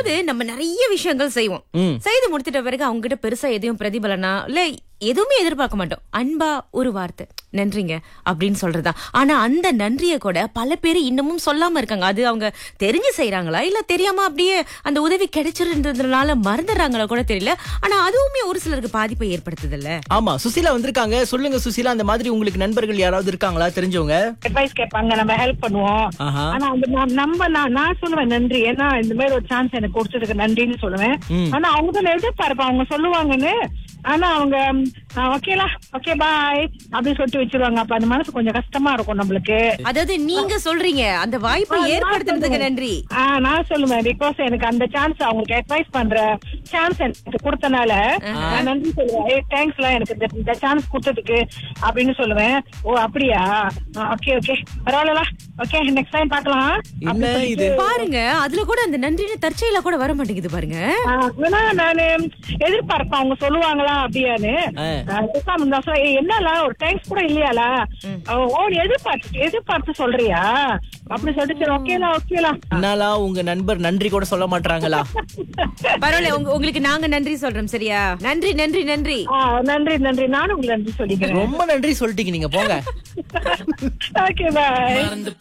அதாவது நம்ம நிறைய விஷயங்கள் செய்வோம் ம். செய்து முடிச்சிட்ட பிறகு அவங்க கிட்ட பெருசா எதையும் பிரதிபலனா இல்ல எதுவுமே எதிர்பார்க்க மாட்டோம் அன்பா ஒரு வார்த்தை நன்றிங்க அப்படின்னு சொல்றதா ஆனா அந்த நன்றிய கூட பல பேர் இன்னமும் சொல்லாம இருக்காங்க அது அவங்க தெரிஞ்சு செய்றாங்களா இல்ல தெரியாம அப்படியே அந்த உதவி கிடைச்சிருந்ததுனால மறந்துடுறாங்களா கூட தெரியல ஆனா அதுவுமே ஒரு சிலருக்கு பாதிப்பை ஏற்படுத்துது இல்ல ஆமா சுசீலா வந்திருக்காங்க சொல்லுங்க சுசீலா அந்த மாதிரி உங்களுக்கு நண்பர்கள் யாராவது இருக்காங்களா தெரிஞ்சவங்க அட்வைஸ் கேட்பாங்க நம்ம ஹெல்ப் பண்ணுவோம் ஆஹா. ஆனா அந்த ந- நம்ம நான் நான் சொல்லுவேன் நன்றி ஏன்னா இந்த மாதிரி ஒரு சான்ஸ் எனக்கு கொடுத்ததுக்கு நன்றின்னு சொல்லுவேன் ம். ஆனா அவங்க தான் எதிர்பார்ப்பேன் அவங்க சொல்லுவாங்கன்னு ஆனா அவங்க ஓகேலா ஓகே பாய் அப்படின்னு சொல்லிட்டு வச்சிருவாங்க அப்ப அந்த மனசு கொஞ்சம் கஷ்டமா இருக்கும் நம்மளுக்கு அதாவது நீங்க சொல்றீங்க அந்த வாய்ப்பை ஏற்படுத்துறதுக்கு நன்றி ஆ, நான் சொல்லுவேன் பிகாஸ் எனக்கு அந்த சான்ஸ் அவங்களுக்கு அட்வைஸ் பண்ற சான்ஸ் எனக்கு கொடுத்தனால நான் நன்றி சொல்லுவேன் ஏ தேங்க்ஸ்ல எனக்கு இந்த- இந்த சான்ஸ் கொடுத்ததுக்கு அப்படின்னு சொல்லுவேன் ஓ அப்படியா ஓகே ஓகே பரவாயில்ல ஓகே நெக்ஸ்ட் டைம் பார்க்கலாம் என்ன இது பாருங்க அதுல கூட அந்த நன்றின்னு தற்செயலா கூட வர மாட்டேங்குது பாருங்க ஆ, ஏன்னா நானு எதிர்பார்ப்பேன் அவங்க சொல்லுவாங்களா அப்படியான்னு ஆ. நான் பேசாம இருந்தா சொல்ல, "ஏய், என்னலா ஒரு தேங்க்ஸ் கூட இல்லையாலா ஓ நீ எதிர்பார்த்து எதிர்பார்த்து சொல்றியா அப்படி சொல்லிட்டு சரி ஓகேலா ஓகேலா என்னாலா உங்க நண்பர் நன்றி கூட சொல்ல மாட்டாங்களா பரவாயில்ல உங்க- உங்களுக்கு நாங்க நன்றி சொல்றோம் சரியா நன்றி நன்றி நன்றி ஆ, நன்றி நன்றி நானும் உங்களுக்கு நன்றி சொல்லிக்கிறேன் ரொம்ப நன்றி சொல்லிட்டீங்க நீங்க போங்க ஓகே பாய்